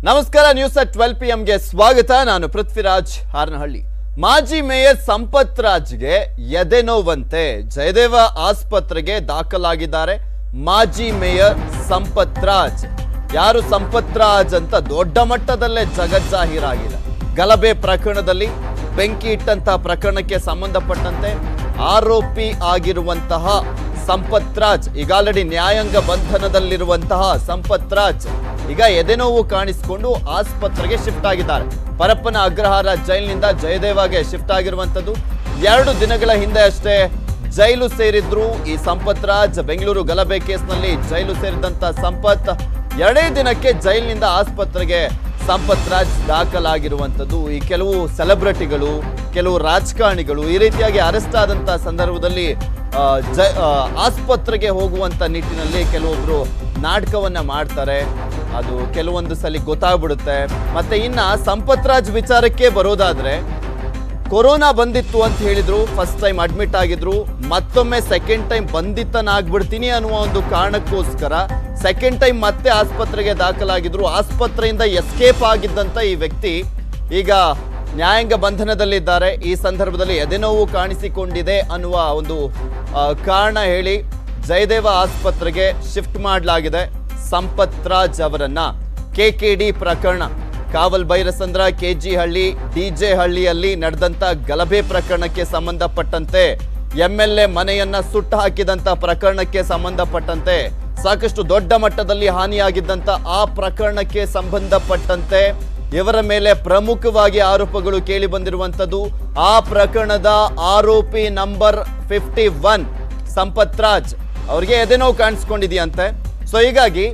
ನಮಸ್ಕಾರ news at twelve P ಎಂಗೆ ಸ್ವಾಗತ ನಾನು ಪೃಥ್ವಿರಾಜ್ ಹಾರನಹಳ್ಳಿ ಮಾಜಿ ಮೇಯರ್ ಸಂಪತ್ ರಾಜ್ಗೆ ಎದೆ ನೋವಂತೆ ಜಯದೇವ ಆಸ್ಪತ್ರೆಗೆ ದಾಖಲಾಗಿದ್ದಾರೆ ಮಾಜಿ ಮೇಯರ್ ಸಂಪತ್ ರಾಜ್ ಯಾರು ಸಂಪತ್ ರಾಜ್ ಅಂತ ದೊಡ್ಡ ಮಟ್ಟದಲ್ಲೇ ಜಗಜ್ಜಾಹೀರಾಗಿದೆ ಗಲಭೆ ಪ್ರಕರಣದಲ್ಲಿ ಬೆಂಕಿ ಇಟ್ಟಂತ ಪ್ರಕರಣಕ್ಕೆ ಸಂಬಂಧಪಟ್ಟಂತೆ ಆರೋಪಿ ಆಗಿರುವಂತಹ ಸಂಪತ್ ರಾಜ್ ಈಗ ಆಲ್ರೆಡಿ ನ್ಯಾಯಾಂಗ ಬಂಧನದಲ್ಲಿರುವಂತಹ ಸಂಪತ್ ರಾಜ್ ಈಗ ಎದೆನೋವು ಕಾಣಿಸಿಕೊಂಡು ಆಸ್ಪತ್ರೆಗೆ ಶಿಫ್ಟ್ ಆಗಿದ್ದಾರೆ ಪರಪ್ಪನ ಅಗ್ರಹಾರ ಜೈಲಿನಿಂದ ಜಯದೇವಾಗೆ ಶಿಫ್ಟ್ ಆಗಿರುವಂತದ್ದು ಎರಡು ದಿನಗಳ ಹಿಂದೆ ಅಷ್ಟೇ ಜೈಲು ಸೇರಿದ್ರು ಈ ಸಂಪತ್ ರಾಜ್ ಬೆಂಗಳೂರು ಗಲಭೆ ಕೇಸ್ನಲ್ಲಿ ಜೈಲು ಸೇರಿದಂತ ಸಂಪತ್ ಎರಡೇ ದಿನಕ್ಕೆ ಜೈಲಿನಿಂದ ಆಸ್ಪತ್ರೆಗೆ ಸಂಪತ್ ರಾಜ್ ದಾಖಲಾಗಿರುವಂಥದ್ದು ಈ ಕೆಲವು ಸೆಲೆಬ್ರಿಟಿಗಳು ಕೆಲವು ರಾಜಕಾರಣಿಗಳು ಈ ರೀತಿಯಾಗಿ ಅರೆಸ್ಟ್ ಆದಂತ ಸಂದರ್ಭದಲ್ಲಿ ಆ, ಜ ಆ, ಆಸ್ಪತ್ರೆಗೆ ಹೋಗುವಂತ ನಿಟ್ಟಿನಲ್ಲಿ ಕೆಲವೊಬ್ರು ನಾಟಕವನ್ನ ಮಾಡ್ತಾರೆ ಅದು ಕೆಲವೊಂದು ಸಲ ಗೊತ್ತಾಗ್ಬಿಡುತ್ತೆ ಮತ್ತೆ ಇನ್ನ ಸಂಪತ್ ರಾಜ್ ವಿಚಾರಕ್ಕೆ ಬರೋದಾದ್ರೆ ಕೊರೋನಾ ಬಂದಿತ್ತು ಅಂತ ಹೇಳಿದ್ರು ಫಸ್ಟ್ ಟೈಮ್ ಅಡ್ಮಿಟ್ ಆಗಿದ್ರು ಮತ್ತೊಮ್ಮೆ ಸೆಕೆಂಡ್ ಟೈಮ್ ಬಂದಿತ್ತನಾಗ್ಬಿಡ್ತೀನಿ ಅನ್ನುವ ಒಂದು ಕಾರಣಕ್ಕೋಸ್ಕರ ಸೆಕೆಂಡ್ ಟೈಮ್ ಮತ್ತೆ ಆಸ್ಪತ್ರೆಗೆ ದಾಖಲಾಗಿದ್ರು ಆಸ್ಪತ್ರೆಯಿಂದ ಎಸ್ಕೇಪ್ ಆಗಿದ್ದಂತ ಈ ವ್ಯಕ್ತಿ ಈಗ ನ್ಯಾಯಾಂಗ ಬಂಧನದಲ್ಲಿದ್ದಾರೆ ಈ ಸಂದರ್ಭದಲ್ಲಿ ಎದೆನೋವು ಕಾಣಿಸಿಕೊಂಡಿದೆ ಅನ್ನುವ ಒಂದು ಆ, ಕಾರಣ ಹೇಳಿ ಜಯದೇವ ಆಸ್ಪತ್ರೆಗೆ ಶಿಫ್ಟ್ ಮಾಡಲಾಗಿದೆ ಸಂಪತ್ ರಾಜ್ ಅವರನ್ನ ಕೆಕೆಡಿ ಪ್ರಕರಣ ಕಾವಲ್ ಬೈರಸಂದ್ರ ಕೆಜಿ ಹಳ್ಳಿ ಡಿಜೆ ಹಳ್ಳಿಯಲ್ಲಿ ನಡೆದಂತ ಗಲಭೆ ಪ್ರಕರಣಕ್ಕೆ ಸಂಬಂಧಪಟ್ಟಂತೆ ಎಂ ಎಲ್ ಎ ಮನೆಯನ್ನ ಸುಟ್ಟು ಹಾಕಿದಂತ ಪ್ರಕರಣಕ್ಕೆ ಸಂಬಂಧಪಟ್ಟಂತೆ ಸಾಕಷ್ಟು ದೊಡ್ಡ ಮಟ್ಟದಲ್ಲಿ ಹಾನಿಯಾಗಿದ್ದಂತ ಆ ಪ್ರಕರಣಕ್ಕೆ ಸಂಬಂಧಪಟ್ಟಂತೆ ಇವರ ಮೇಲೆ ಪ್ರಮುಖವಾಗಿ ಆರೋಪಗಳು ಕೇಳಿ ಬಂದಿರುವಂತದ್ದು ಆ ಪ್ರಕರಣದ ಆರೋಪಿ number fifty one Sampath Raj ಅವ್ರಿಗೆ ಎದೆನೋವು ಕಾಣಿಸ್ಕೊಂಡಿದೆಯಂತೆ ಸೊ ಹೀಗಾಗಿ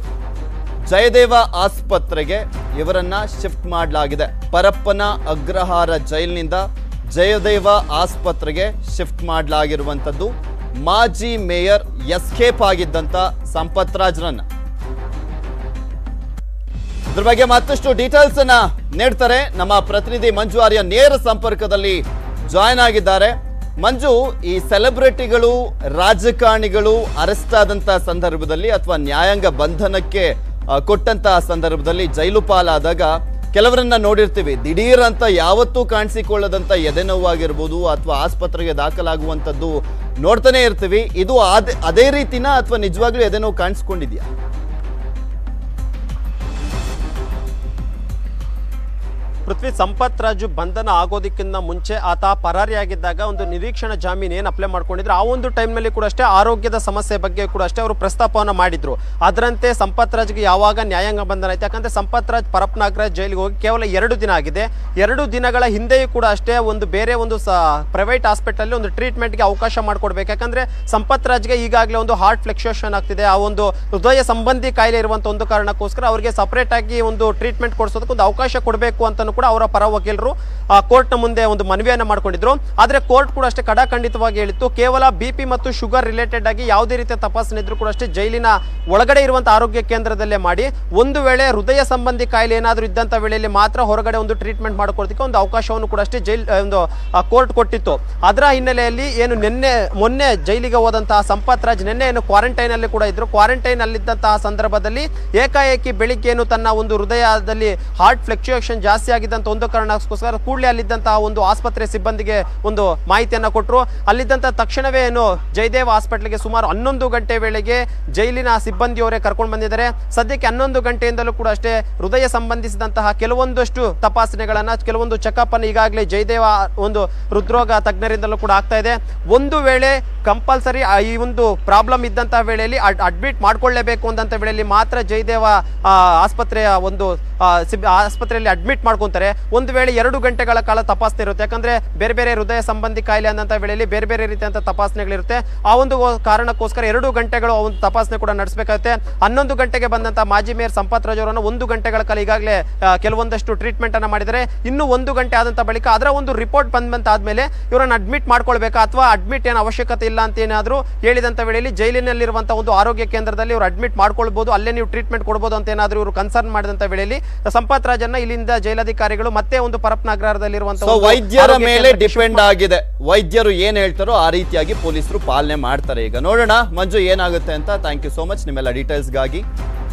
ಜಯದೇವ ಆಸ್ಪತ್ರೆಗೆ ಇವರನ್ನ ಶಿಫ್ಟ್ ಮಾಡಲಾಗಿದೆ ಪರಪ್ಪನ ಅಗ್ರಹಾರ ಜೈಲಿನಿಂದ ಜಯದೇವ ಆಸ್ಪತ್ರೆಗೆ ಶಿಫ್ಟ್ ಮಾಡಲಾಗಿರುವಂಥದ್ದು ಮಾಜಿ ಮೇಯರ್ ಎಸ್ಕೇಪ್ ಆಗಿದ್ದಂತ ಸಂಪತ್ ರಾಜ್ರನ್ನ ಇದ್ರ ಬಗ್ಗೆ ಮತ್ತಷ್ಟು ಡೀಟೇಲ್ಸ್ ಅನ್ನ ನೀಡ್ತಾರೆ ನಮ್ಮ ಪ್ರತಿನಿಧಿ ಮಂಜು ಆರ್ಯ ನೇರ ಸಂಪರ್ಕದಲ್ಲಿ ಜಾಯ್ನ್ ಆಗಿದ್ದಾರೆ ಮಂಜು ಈ ಸೆಲೆಬ್ರಿಟಿಗಳು ರಾಜಕಾರಣಿಗಳು ಅರೆಸ್ಟ್ ಆದಂತ ಸಂದರ್ಭದಲ್ಲಿ ಅಥವಾ ನ್ಯಾಯಾಂಗ ಬಂಧನಕ್ಕೆ ಆ, ಕೊಟ್ಟಂತಹ ಸಂದರ್ಭದಲ್ಲಿ ಜೈಲು ಪಾಲಾದಾಗ ಕೆಲವರನ್ನ ನೋಡಿರ್ತೀವಿ ದಿಢೀರ್ ಅಂತ ಯಾವತ್ತೂ ಕಾಣಿಸಿಕೊಳ್ಳದಂತ ಎದೆನೋವಾಗಿರ್ಬೋದು ಅಥವಾ ಆಸ್ಪತ್ರೆಗೆ ದಾಖಲಾಗುವಂಥದ್ದು ನೋಡ್ತಾನೆ ಇರ್ತೀವಿ ಇದು ಅದೇ ಅದೇ ರೀತಿನ ಅಥವಾ ನಿಜವಾಗ್ಲೂ ಎದೆನೋವು ಕಾಣಿಸ್ಕೊಂಡಿದ್ಯಾ ಪೃಥ್ವಿ ಸಂಪತ್ ರಾಜು ಬಂಧನ ಆಗೋದಕ್ಕಿಂತ ಮುಂಚೆ ಆತ ಪರಾರಿಯಾಗಿದ್ದಾಗ ಒಂದು ನಿರೀಕ್ಷಣಾ ಜಾಮೀನು ಏನು ಅಪ್ಲೈ ಮಾಡ್ಕೊಂಡಿದ್ರು ಆ ಒಂದು ಟೈಮ್ನಲ್ಲಿ ಕೂಡ ಅಷ್ಟೇ ಆರೋಗ್ಯದ ಸಮಸ್ಯೆ ಬಗ್ಗೆ ಕೂಡ ಅಷ್ಟೇ ಅವರು ಪ್ರಸ್ತಾಪವನ್ನು ಮಾಡಿದ್ರು ಅದರಂತೆ ಸಂಪತ್ ರಾಜ್ಗೆ ಯಾವಾಗ ನ್ಯಾಯಾಂಗ ಬಂಧನ ಆಯ್ತು ಯಾಕಂದ್ರೆ ಸಂಪತ್ ರಾಜ್ ಪರಪ್ನಾಗರಾಜ್ ಜೈಲಿಗೆ ಹೋಗಿ ಕೇವಲ ಎರಡು ದಿನ ಆಗಿದೆ ಎರಡು ದಿನಗಳ ಹಿಂದೆಯೂ ಕೂಡ ಅಷ್ಟೇ ಒಂದು ಬೇರೆ ಒಂದು ಸ ಪ್ರೈವೇಟ್ ಹಾಸ್ಪಿಟಲ್ ಒಂದು ಟ್ರೀಟ್ಮೆಂಟ್ಗೆ ಅವಕಾಶ ಮಾಡಿಕೊಡ್ಬೇಕು ಯಾಕಂದ್ರೆ ಸಂಪತ್ ರಾಜ್ಗೆ ಈಗಾಗಲೇ ಒಂದು ಹಾರ್ಟ್ ಫ್ಲೆಕ್ಚುಯೇಷನ್ ಆಗ್ತಿದೆ ಆ ಒಂದು ಹೃದಯ ಸಂಬಂಧಿ ಕಾಯಿಲೆ ಇರುವಂತ ಒಂದು ಕಾರಣಕ್ಕೋಸ್ಕರ ಅವರಿಗೆ ಸಪರೇಟ್ ಆಗಿ ಒಂದು ಟ್ರೀಟ್ಮೆಂಟ್ ಕೊಡಿಸೋದಕ್ಕೆ ಒಂದು ಅವಕಾಶ ಕೊಡಬೇಕು ಅಂತಾನು ಕೂಡ ಅವರ ಪರ ವಕೀಲರು ಆ ಕೋರ್ಟ್ನ ಮುಂದೆ ಒಂದು ಮನವಿಯನ್ನು ಮಾಡ್ಕೊಂಡಿದ್ರು ಆದರೆ ಕೋರ್ಟ್ ಕೂಡ ಅಷ್ಟೇ ಕಡಾಖಂಡಿತವಾಗಿ ಹೇಳಿತ್ತು ಕೇವಲ ಬಿ ಪಿ ಮತ್ತು ಶುಗರ್ ರಿಲೇಟೆಡ್ ಆಗಿ ಯಾವುದೇ ರೀತಿಯ ತಪಾಸಣೆ ಇದ್ರೂ ಕೂಡ ಅಷ್ಟೇ ಜೈಲಿನ ಒಳಗಡೆ ಇರುವಂತಹ ಆರೋಗ್ಯ ಕೇಂದ್ರದಲ್ಲೇ ಮಾಡಿ ಒಂದು ವೇಳೆ ಹೃದಯ ಸಂಬಂಧಿ ಕಾಯಿಲೆ ಏನಾದರೂ ಇದ್ದಂಥ ವೇಳೆಯಲ್ಲಿ ಮಾತ್ರ ಹೊರಗಡೆ ಒಂದು ಟ್ರೀಟ್ಮೆಂಟ್ ಮಾಡ್ಕೊಡ್ಲಿಕ್ಕೆ ಒಂದು ಅವಕಾಶವನ್ನು ಕೂಡ ಅಷ್ಟೇ ಜೈಲ್ ಆ, ಒಂದು ಕೋರ್ಟ್ ಕೊಟ್ಟಿತ್ತು ಅದರ ಹಿನ್ನೆಲೆಯಲ್ಲಿ ಏನು ನಿನ್ನೆ ಮೊನ್ನೆ ಜೈಲಿಗೆ ಹೋದಂತಹ ಸಂಪತ್ ರಾಜ್ ನಿನ್ನೆ ಏನು ಕ್ವಾರಂಟೈನ್ ಅಲ್ಲಿ ಕೂಡ ಇದ್ರು ಕ್ವಾರಂಟೈನ್ ಅಲ್ಲಿದ್ದಂತಹ ಸಂದರ್ಭದಲ್ಲಿ ಏಕಾಏಕಿ ಬೆಳಿಗ್ಗೆ ಏನು ತನ್ನ ಒಂದು ಹೃದಯದಲ್ಲಿ ಹಾರ್ಟ್ ಫ್ಲೆಕ್ಚುಯೇಷನ್ ಜಾಸ್ತಿ ಆಗಿದ್ದಂತ ಒಂದು ಕಾರಣಕ್ಕೋಸ್ಕರ ಕೂಡಲೇ ಅಲ್ಲಿದ್ದಂತಹ ಒಂದು ಆಸ್ಪತ್ರೆ ಸಿಬ್ಬಂದಿಗೆ ಒಂದು ಮಾಹಿತಿಯನ್ನು ಕೊಟ್ಟರು ಅಲ್ಲಿದ್ದಂಥ ತಕ್ಷಣವೇ ಏನು ಜಯದೇವ್ ಹಾಸ್ಪಿಟ್ಲಿಗೆ ಸುಮಾರು ಹನ್ನೊಂದು ಗಂಟೆ ವೇಳೆಗೆ ಜೈಲಿನ ಸಿಬ್ಬಂದಿಯವರೇ ಕರ್ಕೊಂಡು ಬಂದಿದ್ದಾರೆ ಸದ್ಯಕ್ಕೆ ಹನ್ನೊಂದು ಗಂಟೆಯಿಂದಲೂ ಕೂಡ ಅಷ್ಟೇ ಹೃದಯ ಸಂಬಂಧಿಸಿದಂತಹ ಕೆಲವೊಂದಷ್ಟು ತಪಾಸಣೆಗಳನ್ನ ಕೆಲವೊಂದು ಚೆಕಪ್ ಅನ್ನು ಈಗಾಗಲೇ ಜಯದೇವ ಒಂದು ಹೃದ್ರೋಗ ತಜ್ಞರಿಂದಲೂ ಕೂಡ ಆಗ್ತಾ ಇದೆ ಒಂದು ವೇಳೆ ಕಂಪಲ್ಸರಿ ಈ ಒಂದು ಪ್ರಾಬ್ಲಮ್ ಇದ್ದಂತಹ ವೇಳೆಯಲ್ಲಿ ಅಡ್ಮಿಟ್ ಮಾಡ್ಕೊಳ್ಳೇಬೇಕು ಅಂದಂತ ವೇಳೆಯಲ್ಲಿ ಮಾತ್ರ ಜಯದೇವ ಆ, ಆಸ್ಪತ್ರೆಯ ಒಂದು ಆ, ಸಿಬ್ ಆಸ್ಪತ್ರೆಯಲ್ಲಿ ಅಡ್ಮಿಟ್ ಮಾಡ್ಕೊಂತಾರೆ ಒಂದು ವೇಳೆ ಎರಡು ಗಂಟೆಗಳ ಕಾಲ ತಪಾಸಣೆ ಇರುತ್ತೆ ಯಾಕಂದ್ರೆ ಬೇರೆ ಬೇರೆ ಹೃದಯ ಸಂಬಂಧಿ ಕಾಯಿಲೆ ಅಂದಂತ ವೇಳೆಯಲ್ಲಿ ಬೇರೆ ಬೇರೆ ರೀತಿಯಂತ ತಪಾಸಣೆಗಳಿರುತ್ತೆ ಆ ಒಂದು ಕಾರಣಕ್ಕೋಸ್ಕರ ಎರಡು ಗಂಟೆಗಳು ಆ ಒಂದು ತಪಾಸಣೆ ಕೂಡ ನಡೆಸಬೇಕಾಗುತ್ತೆ ಹನ್ನೊಂದು ಗಂಟೆಗೆ ಬಂದಂತ ಮಾಜಿ ಮೇಯರ್ ಸಂಪತ್ ರಾಜ್ ಅವರನ್ನು ಒಂದು ಗಂಟೆಗಳ ಕಾಲ ಈಗಾಗಲೇ ಆ, ಕೆಲವೊಂದಷ್ಟು ಟ್ರೀಟ್ಮೆಂಟ್ ಅನ್ನ ಮಾಡಿದರೆ ಇನ್ನು ಒಂದು ಗಂಟೆ ಆದಂತ ಬಳಿಕ ಅದರ ಒಂದು ರಿಪೋರ್ಟ್ ಬಂದಂತ ಆದ್ಮೇಲೆ ಇವರನ್ನು ಅಡ್ಮಿಟ್ ಮಾಡ್ಕೊಳ್ಬೇಕಾ ಅಥವಾ ಅಡ್ಮಿಟ್ ಏನು ಅವಶ್ಯಕತೆ ಇಲ್ಲ ಅಂತ ಏನಾದರೂ ಹೇಳಿದಂತ ವೇಳೆಯಲ್ಲಿ ಜೈಲಿನಲ್ಲಿರುವಂತಹ ಒಂದು ಆರೋಗ್ಯ ಕೇಂದ್ರದಲ್ಲಿ ಇವರು ಅಡ್ಮಿಟ್ ಮಾಡ್ಕೊಳ್ಬಹುದು ಅಲ್ಲೇ ನೀವು ಟ್ರೀಟ್ಮೆಂಟ್ ಕೊಡಬಹುದು ಅಂತ ಏನಾದರೂ ಇವರು ಕನ್ಸರ್ನ್ ಮಾಡಿದಂತ ವೇಳೆಯಲ್ಲಿ ಸಂಪತ್ ರಾಜನ್ನ ಇಲ್ಲಿಂದ ಜೈಲಾಧಿಕಾರಿಗಳು ಮತ್ತೆ ಒಂದು ಪರಪ್ನಗರದಲ್ಲಿರುವಂತಹ ಸೊ ಒಂದು ವೈದ್ಯರ ಆರೋಗ್ಯ ಮೇಲೆ ಕೇಂದ್ರಕ್ಕೆ shift ಡಿಪೆಂಡ್ ಆಗಿದೆ ವೈದ್ಯರು ಏನ್ ಹೇಳ್ತಾರೋ ಆ ರೀತಿಯಾಗಿ ಪೊಲೀಸರು ಪಾಲನೆ ಮಾಡ್ತಾರೆ ಈಗ ನೋಡೋಣ ಮಂಜು ಏನಾಗುತ್ತೆ ಅಂತ ಥ್ಯಾಂಕ್ ಯು ಸೋ ಮಚ್ ನಿಮ್ಮೆಲ್ಲ ಡೀಟೇಲ್ಸ್ಗಾಗಿ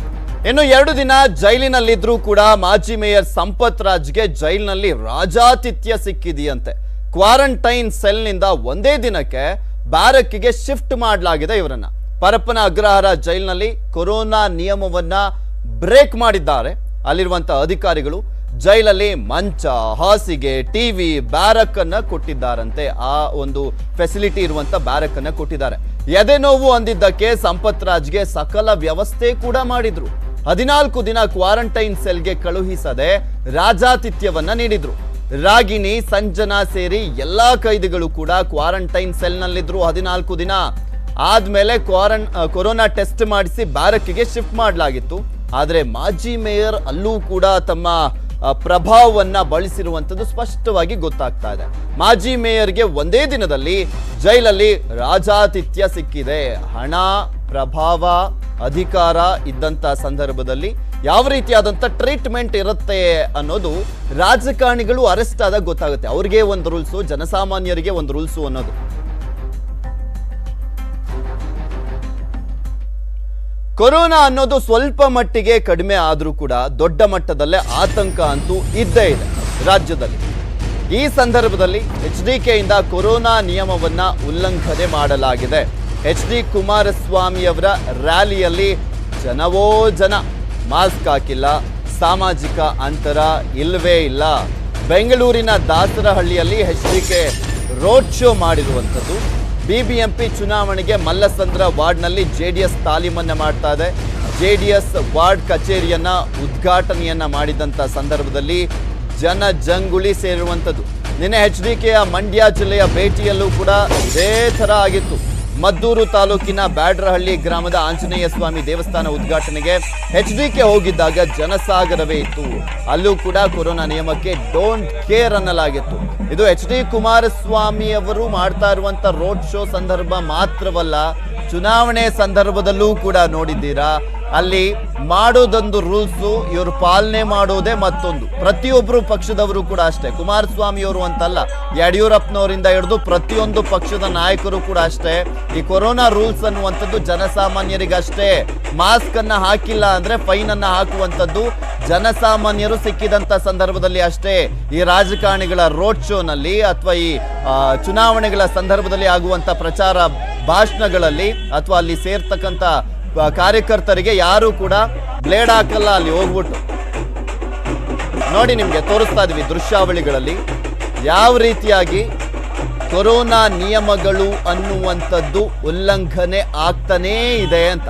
ಇನ್ನು ಎರಡು ದಿನ ಜೈಲಿನಲ್ಲಿದ್ರೂ ಕೂಡ ಮಾಜಿ ಮೇಯರ್ ಸಂಪತ್ ರಾಜ್ಗೆ ಜೈಲಿನಲ್ಲಿ ರಾಜಾತಿಥ್ಯ ಸಿಕ್ಕಿದೆಯಂತೆ ಕ್ವಾರಂಟೈನ್ ಸೆಲ್ನಿಂದ ಒಂದೇ ದಿನಕ್ಕೆ ಬ್ಯಾರಕ್ಕಿಗೆ ಶಿಫ್ಟ್ ಮಾಡಲಾಗಿದೆ ಇವರನ್ನ ಪರಪ್ಪನ ಅಗ್ರಹಾರ ಜೈಲಿನಲ್ಲಿ ಕೊರೋನಾ ನಿಯಮವನ್ನ ಬ್ರೇಕ್ ಮಾಡಿದ್ದಾರೆ ಅಲ್ಲಿರುವಂತ ಅಧಿಕಾರಿಗಳು ಜೈಲಲ್ಲಿ ಮಂಚ ಹಾಸಿಗೆ ಟಿವಿ ಬ್ಯಾರಕ್ ಅನ್ನ ಕೊಟ್ಟಿದ್ದಾರಂತೆ ಆ ಒಂದು ಫೆಸಿಲಿಟಿ ಇರುವಂತ ಬ್ಯಾರಕ್ ಅನ್ನ ಕೊಟ್ಟಿದ್ದಾರೆ ಎದೆ ನೋವು ಅಂದಿದ್ದಕ್ಕೆ ಸಂಪತ್ ರಾಜ್ಗೆ ಸಕಲ ವ್ಯವಸ್ಥೆ ಕೂಡ ಮಾಡಿದ್ರು ಹದಿನಾಲ್ಕು ದಿನ ಕ್ವಾರಂಟೈನ್ ಸೆಲ್ಗೆ ಕಳುಹಿಸದೆ ರಾಜಾತಿಥ್ಯವನ್ನ ನೀಡಿದ್ರು ರಾಗಿಣಿ ಸಂಜನಾ ಸೇರಿ ಎಲ್ಲಾ ಕೈದಿಗಳು ಕೂಡ ಕ್ವಾರಂಟೈನ್ ಸೆಲ್ನಲ್ಲಿದ್ರು ಹದಿನಾಲ್ಕು ದಿನ ಆದ್ಮೇಲೆ ಕ್ವಾರಂ ಕೊರೋನಾ ಟೆಸ್ಟ್ ಮಾಡಿಸಿ ಬ್ಯಾರಕ್ಕಿಗೆ ಶಿಫ್ಟ್ ಮಾಡಲಾಗಿತ್ತು ಆದರೆ ಮಾಜಿ ಮೇಯರ್ ಅಲ್ಲೂ ಕೂಡ ತಮ್ಮ ಆ, ಪ್ರಭಾವವನ್ನ ಬಳಸಿರುವಂಥದ್ದು ಸ್ಪಷ್ಟವಾಗಿ ಗೊತ್ತಾಗ್ತಾ ಇದೆ ಮಾಜಿ ಮೇಯರ್ಗೆ ಒಂದೇ ದಿನದಲ್ಲಿ ಜೈಲಲ್ಲಿ ರಾಜಾತಿಥ್ಯ ಸಿಕ್ಕಿದೆ ಹಣ ಪ್ರಭಾವ ಅಧಿಕಾರ ಇದ್ದಂತ ಸಂದರ್ಭದಲ್ಲಿ ಯಾವ ರೀತಿಯಾದಂಥ ಟ್ರೀಟ್ಮೆಂಟ್ ಇರುತ್ತೆ ಅನ್ನೋದು ರಾಜಕಾರಣಿಗಳು ಅರೆಸ್ಟ್ ಆದಾಗ ಗೊತ್ತಾಗುತ್ತೆ ಅವ್ರಿಗೆ ಒಂದು ರೂಲ್ಸು ಜನಸಾಮಾನ್ಯರಿಗೆ ಒಂದು ರೂಲ್ಸು ಅನ್ನೋದು ಕೊರೋನಾ ಅನ್ನೋದು ಸ್ವಲ್ಪ ಮಟ್ಟಿಗೆ ಕಡಿಮೆ ಆದರೂ ಕೂಡ ದೊಡ್ಡ ಮಟ್ಟದಲ್ಲೇ ಆತಂಕ ಅಂತೂ ಇದ್ದೇ ಇದೆ ರಾಜ್ಯದಲ್ಲಿ ಈ ಸಂದರ್ಭದಲ್ಲಿ ಎಚ್ ಡಿ ಕೆಯಿಂದ ಕೊರೋನಾ ನಿಯಮವನ್ನ ಉಲ್ಲಂಘನೆ ಮಾಡಲಾಗಿದೆ ಎಚ್ ಡಿ ಕುಮಾರಸ್ವಾಮಿಯವರ ರ್ಯಾಲಿಯಲ್ಲಿ ಜನವೋ ಜನ ಮಾಸ್ಕ್ ಹಾಕಿಲ್ಲ ಸಾಮಾಜಿಕ ಅಂತರ ಇಲ್ಲವೇ ಇಲ್ಲ ಬೆಂಗಳೂರಿನ ದಾಸರಹಳ್ಳಿಯಲ್ಲಿ H D K road show ಮಾಡಿರುವಂಥದ್ದು ಬಿಬಿಎಂಪಿ ಚುನಾವಣೆಗೆ ಮಲ್ಲಸಂದ್ರ ವಾರ್ಡ್ನಲ್ಲಿ ಜೆಡಿಎಸ್ ತಾಲೀಮನ್ನ ಮಾಡ್ತಾ ಇದೆ ಜೆಡಿಎಸ್ ವಾರ್ಡ್ ಕಚೇರಿಯನ್ನ ಉದ್ಘಾಟನೆಯನ್ನ ಮಾಡಿದಂತ ಸಂದರ್ಭದಲ್ಲಿ ಜನ ಜಂಗುಳಿ ಸೇರಿರುವಂಥದ್ದು ನಿನ್ನೆ ಎಚ್ ಡಿ ಕೆಯ ಮಂಡ್ಯ ಜಿಲ್ಲೆಯ ಭೇಟಿಯಲ್ಲೂ ಕೂಡ ಇದೇ ಥರ ಆಗಿತ್ತು ಮದ್ದೂರು ತಾಲೂಕಿನ ಬ್ಯಾಡ್ರಹಳ್ಳಿ ಗ್ರಾಮದ ಆಂಜನೇಯ ಸ್ವಾಮಿ ದೇವಸ್ಥಾನ ಉದ್ಘಾಟನೆಗೆ ಎಚ್ ಡಿ ಕೆ ಹೋಗಿದ್ದಾಗ ಜನಸಾಗರವೇ ಇತ್ತು ಅಲ್ಲೂ ಕೂಡ ಕೊರೋನಾ ನಿಯಮಕ್ಕೆ ಡೋಂಟ್ ಕೇರ್ ಅನ್ನಲಾಗಿತ್ತು ಇದು ಎಚ್ ಡಿ ಕುಮಾರಸ್ವಾಮಿ ಅವರು ಮಾಡ್ತಾ ಇರುವಂತ ರೋಡ್ ಶೋ ಸಂದರ್ಭ ಮಾತ್ರವಲ್ಲ ಚುನಾವಣೆ ಸಂದರ್ಭದಲ್ಲೂ ಕೂಡ ನೋಡಿದ್ದೀರಾ ಅಲ್ಲಿ ಮಾಡೋದೊಂದು ರೂಲ್ಸು ಇವರು ಪಾಲನೆ ಮಾಡೋದೇ ಮತ್ತೊಂದು ಪ್ರತಿಯೊಬ್ಬರು ಪಕ್ಷದವರು ಕೂಡ ಅಷ್ಟೇ ಕುಮಾರಸ್ವಾಮಿ ಅವರು ಅಂತಲ್ಲ ಯಡಿಯೂರಪ್ಪನವರಿಂದ ಹಿಡಿದು ಪ್ರತಿಯೊಂದು ಪಕ್ಷದ ನಾಯಕರು ಕೂಡ ಅಷ್ಟೇ ಈ ಕೊರೋನಾ ರೂಲ್ಸ್ ಅನ್ನುವಂಥದ್ದು ಜನಸಾಮಾನ್ಯರಿಗಷ್ಟೇ ಮಾಸ್ಕ್ ಅನ್ನ ಹಾಕಿಲ್ಲ ಅಂದ್ರೆ ಫೈನ್ ಅನ್ನ ಹಾಕುವಂಥದ್ದು ಜನಸಾಮಾನ್ಯರು ಸಿಕ್ಕಿದಂತ ಸಂದರ್ಭದಲ್ಲಿ ಅಷ್ಟೇ ಈ ರಾಜಕಾರಣಿಗಳ ರೋಡ್ ಶೋನಲ್ಲಿ ಅಥವಾ ಈ ಆ, ಚುನಾವಣೆಗಳ ಸಂದರ್ಭದಲ್ಲಿ ಆಗುವಂತ ಪ್ರಚಾರ ಭಾಷಣಗಳಲ್ಲಿ ಅಥವಾ ಅಲ್ಲಿ ಸೇರ್ತಕ್ಕಂಥ ಆ, ಕಾರ್ಯಕರ್ತರಿಗೆ ಯಾರು ಕೂಡ ಬ್ಲೇಡ್ ಹಾಕಲ್ಲ ಅಲ್ಲಿ ಹೋಗ್ಬಿಟ್ಟು ನೋಡಿ ನಿಮ್ಗೆ ತೋರಿಸ್ತಾ ಇದೀವಿ ದೃಶ್ಯಾವಳಿಗಳಲ್ಲಿ ಯಾವ ರೀತಿಯಾಗಿ ಕೊರೋನಾ ನಿಯಮಗಳು ಅನ್ನುವಂಥದ್ದು ಉಲ್ಲಂಘನೆ ಆಗ್ತಾನೇ ಇದೆ ಅಂತ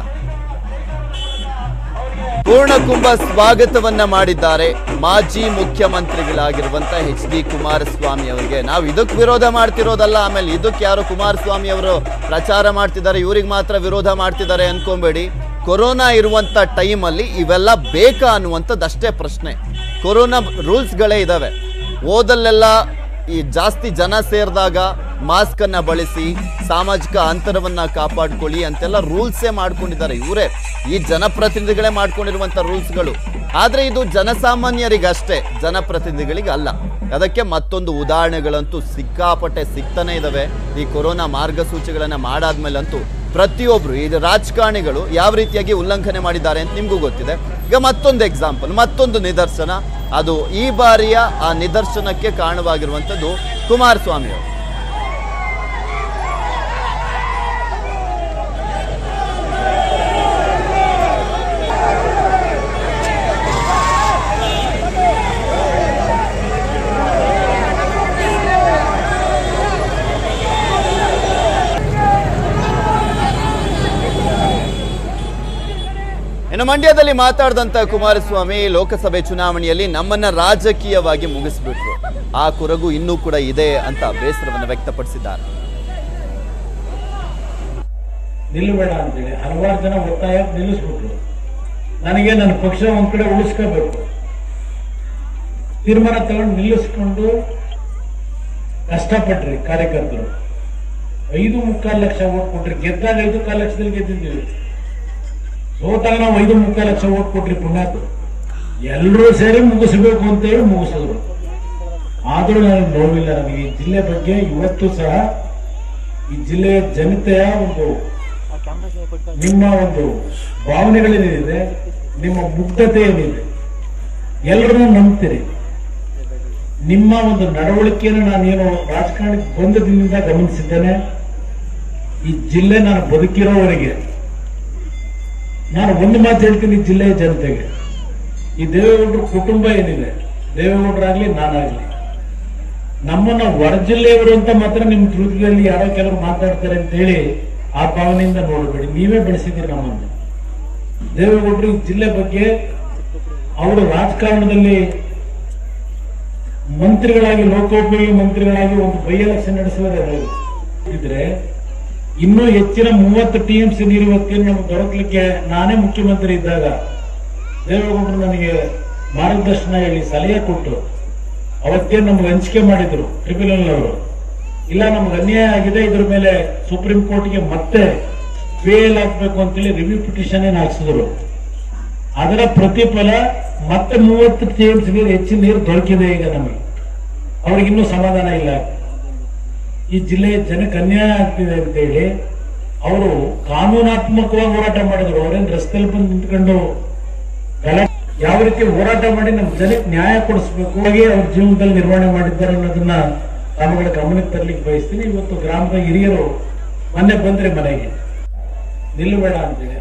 ಪೂರ್ಣಕುಂಭ ಸ್ವಾಗತವನ್ನ ಮಾಡಿದ್ದಾರೆ ಮಾಜಿ ಮುಖ್ಯಮಂತ್ರಿಗಳಾಗಿರುವಂತ ಎಚ್ ಡಿ ಕುಮಾರಸ್ವಾಮಿ ಅವರಿಗೆ ನಾವು ಇದಕ್ಕೆ ವಿರೋಧ ಮಾಡ್ತಿರೋದಲ್ಲ ಆಮೇಲೆ ಇದಕ್ಕೆ ಯಾರು ಕುಮಾರಸ್ವಾಮಿ ಅವರು ಪ್ರಚಾರ ಮಾಡ್ತಿದ್ದಾರೆ ಇವ್ರಿಗೆ ಮಾತ್ರ ವಿರೋಧ ಮಾಡ್ತಿದ್ದಾರೆ ಅನ್ಕೊಂಬೇಡಿ ಕೊರೋನಾ ಇರುವಂತ ಟೈಮಲ್ಲಿ ಇವೆಲ್ಲ ಬೇಕಾ ಅನ್ನುವಂಥದ್ದು ಅಷ್ಟೇ ಪ್ರಶ್ನೆ ಕೊರೋನಾ ರೂಲ್ಸ್ಗಳೇ ಇದಾವೆ ಓದಲ್ಲೆಲ್ಲ ಈ ಜಾಸ್ತಿ ಜನ ಸೇರಿದಾಗ ಮಾಸ್ಕ್ ಅನ್ನ ಬಳಸಿ ಸಾಮಾಜಿಕ ಅಂತರವನ್ನ ಕಾಪಾಡ್ಕೊಳ್ಳಿ ಅಂತೆಲ್ಲ ರೂಲ್ಸೇ ಮಾಡ್ಕೊಂಡಿದ್ದಾರೆ ಇವರೇ ಈ ಜನಪ್ರತಿನಿಧಿಗಳೇ ಮಾಡ್ಕೊಂಡಿರುವಂತ ರೂಲ್ಸ್ಗಳು ಆದ್ರೆ ಇದು ಜನಸಾಮಾನ್ಯರಿಗಷ್ಟೇ ಜನಪ್ರತಿನಿಧಿಗಳಿಗೆ ಅಲ್ಲ ಅದಕ್ಕೆ ಮತ್ತೊಂದು ಉದಾಹರಣೆಗಳಂತೂ ಸಿಕ್ಕಾಪಟ್ಟೆ ಸಿಗ್ತಾನೆ ಇದಾವೆ ಈ ಕೊರೋನಾ ಮಾರ್ಗಸೂಚಿಗಳನ್ನ ಮಾಡಾದ್ಮೇಲಂತೂ ಪ್ರತಿಯೊಬ್ರು ಈ ರಾಜಕಾರಣಿಗಳು ಯಾವ ರೀತಿಯಾಗಿ ಉಲ್ಲಂಘನೆ ಮಾಡಿದ್ದಾರೆ ಅಂತ ನಿಮಗೂ ಗೊತ್ತಿದೆ ಈಗ ಮತ್ತೊಂದು ಎಕ್ಸಾಂಪಲ್ ಮತ್ತೊಂದು ನಿದರ್ಶನ ಅದು ಈ ಬಾರಿಯ ಆ ನಿದರ್ಶನಕ್ಕೆ ಕಾರಣವಾಗಿರುವಂಥದ್ದು ಕುಮಾರಸ್ವಾಮಿ ಅವರು ಇನ್ನು ಮಂಡ್ಯದಲ್ಲಿ ಮಾತಾಡಿದಂತ ಕುಮಾರಸ್ವಾಮಿ ಲೋಕಸಭೆ ಚುನಾವಣೆಯಲ್ಲಿ ನಮ್ಮನ್ನ ರಾಜಕೀಯವಾಗಿ ಮುಗಿಸ್ಬಿಟ್ರು ಆ ಕೊರಗು ಇನ್ನೂ ಕೂಡ ಇದೆ ಅಂತ ಬೇಸರವನ್ನು ವ್ಯಕ್ತಪಡಿಸಿದ್ದಾರೆ ನಿಲ್ಲಬೇಡ ಅಂತೇಳಿ ಹಲವಾರು ಜನ ಒತ್ತಾಯ ನಿಲ್ಲಿಸ್ಬಿಟ್ರು ನನಗೆ ನನ್ನ ಪಕ್ಷ ಒಂದ್ ಕಡೆ ಉಳಿಸ್ಕೋಬೇಕು ತೀರ್ಮಾನ ತಗೊಂಡು ನಿಲ್ಲಿಸ್ಕೊಂಡು ಕಷ್ಟಪಟ್ರಿ ಕಾರ್ಯಕರ್ತರು ಐದು ಮುಕ್ಕಾಲು ಲಕ್ಷ ಓಟ್ ಕೊಟ್ರಿ ಗೆದ್ದಾಗ ಐದು ಕಾಲು ಲಕ್ಷದಲ್ಲಿ ಗೆದ್ದಿದ್ದೀವಿ ಸೋತಾಗ ನಾವು ಐದು ಮುಕ್ಕಾಲು ಲಕ್ಷ ಓಟ್ ಕೊಟ್ರಿ ಪುಣ್ಯಾತು ಎಲ್ಲರೂ ಸೇರಿ ಮುಗಿಸ್ಬೇಕು ಅಂತೇಳಿ ಮುಗಿಸಿದ್ರು ಆದ್ರೂ ನನಗೆ ನೋವಿಲ್ಲ ನನಗೆ ಈ ಜಿಲ್ಲೆ ಬಗ್ಗೆ ಇವತ್ತು ಸಹ ಈ ಜಿಲ್ಲೆಯ ಜನತೆಯ ಒಂದು ನಿಮ್ಮ ಒಂದು ಭಾವನೆಗಳೇನಿದೆ ನಿಮ್ಮ ಮುಗ್ಧತೆ ಏನಿದೆ ಎಲ್ಲರನ್ನೂ ನಂಬ್ತೀರಿ ನಿಮ್ಮ ಒಂದು ನಡವಳಿಕೆಯನ್ನು ನಾನೇನು ರಾಜಕಾರಣಕ್ಕೆ ಬಂದ ದಿನದಿಂದ ಗಮನಿಸಿದ್ದೇನೆ ಈ ಜಿಲ್ಲೆ ನಾನು ಬದುಕಿರೋವರೆಗೆ ನಾನು ಒಂದು ಮಾತು ಹೇಳ್ತೀನಿ ಈ ಜಿಲ್ಲೆಯ ಜನತೆಗೆ ಈ ದೇವೇಗೌಡರ ಕುಟುಂಬ ಏನಿದೆ ದೇವೇಗೌಡರಾಗ್ಲಿ ನಾನಾಗ್ಲಿ ನಮ್ಮನ್ನ ಹೊರ ಜಿಲ್ಲೆಯವರು ಅಂತ ಮಾತ್ರ ನಿಮ್ ತೃಪ್ತಿಯಲ್ಲಿ ಯಾರೋ ಕೆಲವರು ಮಾತಾಡ್ತಾರೆ ಅಂತ ಹೇಳಿ ಆ ಭಾವನೆಯಿಂದ ನೋಡಬೇಡಿ ನೀವೇ ಬೆಳೆಸಿದ್ದೀರಿ ನಮ್ಮನ್ನು ದೇವೇಗೌಡರು ಈ ಜಿಲ್ಲೆ ಬಗ್ಗೆ ಅವರು ರಾಜಕಾರಣದಲ್ಲಿ ಮಂತ್ರಿಗಳಾಗಿ ಲೋಕೋಪಯೋಗಿ ಮಂತ್ರಿಗಳಾಗಿ ಒಂದು ಬೈ ಎಲೆಕ್ಷನ್ ನಡೆಸಿದ್ರೆ ಇನ್ನೂ ಹೆಚ್ಚಿನ ಮೂವತ್ತು ಟಿ ಎಂ ಸಿ ನೀರು ಇವತ್ತೇನು ನಮ್ಗೆ ದೊರಕಲಿಕ್ಕೆ ನಾನೇ ಮುಖ್ಯಮಂತ್ರಿ ಇದ್ದಾಗ ದೇವೇಗೌಡರು ನನಗೆ ಮಾರ್ಗದರ್ಶನ ಹೇಳಿ ಸಲಹೆ ಕೊಟ್ಟು ಅವತ್ತೇ ನಮ್ಗೆ ಹಂಚಿಕೆ ಮಾಡಿದ್ರು ಟ್ರಿಬ್ಯುನಲ್ ಅವರು ಇಲ್ಲ ನಮ್ಗೆ ಅನ್ಯಾಯ ಆಗಿದೆ ಇದ್ರ ಮೇಲೆ ಸುಪ್ರೀಂ ಕೋರ್ಟ್ಗೆ ಮತ್ತೆ ಬೇಲ್ ಹಾಕ್ಬೇಕು ಅಂತೇಳಿ ರಿವ್ಯೂ ಪಿಟಿಷನ್ ಏನ್ ಹಾಕ್ಸಿದ್ರು ಅದರ ಪ್ರತಿಫಲ ಮತ್ತೆ ಮೂವತ್ತು ಟಿ ಎಂ ಸಿ ನೀರು ಹೆಚ್ಚಿನ ನೀರು ದೊರಕಿದೆ ಈಗ ನಮಗೆ ಅವ್ರಿಗೆ ಇನ್ನೂ ಸಮಾಧಾನ ಇಲ್ಲ ಈ ಜಿಲ್ಲೆಯ ಜನಕ್ಕೆ ಅನ್ಯಾಯ ಆಗ್ತಿದೆ ಅಂತ ಹೇಳಿ ಅವರು ಕಾನೂನಾತ್ಮಕವಾಗಿ ಹೋರಾಟ ಮಾಡಿದ್ರು ಅವರೇನು ರಸ್ತೆಯಲ್ಲಿ ಬಂದು ನಿಂತ್ಕೊಂಡು ಗಲಾಟೆ ಯಾವ ರೀತಿ ಹೋರಾಟ ಮಾಡಿ ನಮ್ಮ ಜನಕ್ಕೆ ನ್ಯಾಯ ಕೊಡಿಸ್ಬೇಕು ಹಾಗೆ ಅವ್ರ ಜೀವನದಲ್ಲಿ ನಿರ್ವಹಣೆ ಮಾಡಿದ್ದಾರೆ ಅನ್ನೋದನ್ನ ತಮ್ಮಗಳ ಗಮನಕ್ಕೆ ತರಲಿಕ್ಕೆ ಬಯಸ್ತೀನಿ ಇವತ್ತು ಗ್ರಾಮದ ಹಿರಿಯರು ಮೊನ್ನೆ ಬಂದ್ರೆ ಮನೆಗೆ ನಿಲ್ಲಬೇಡ ಅಂತೇಳಿ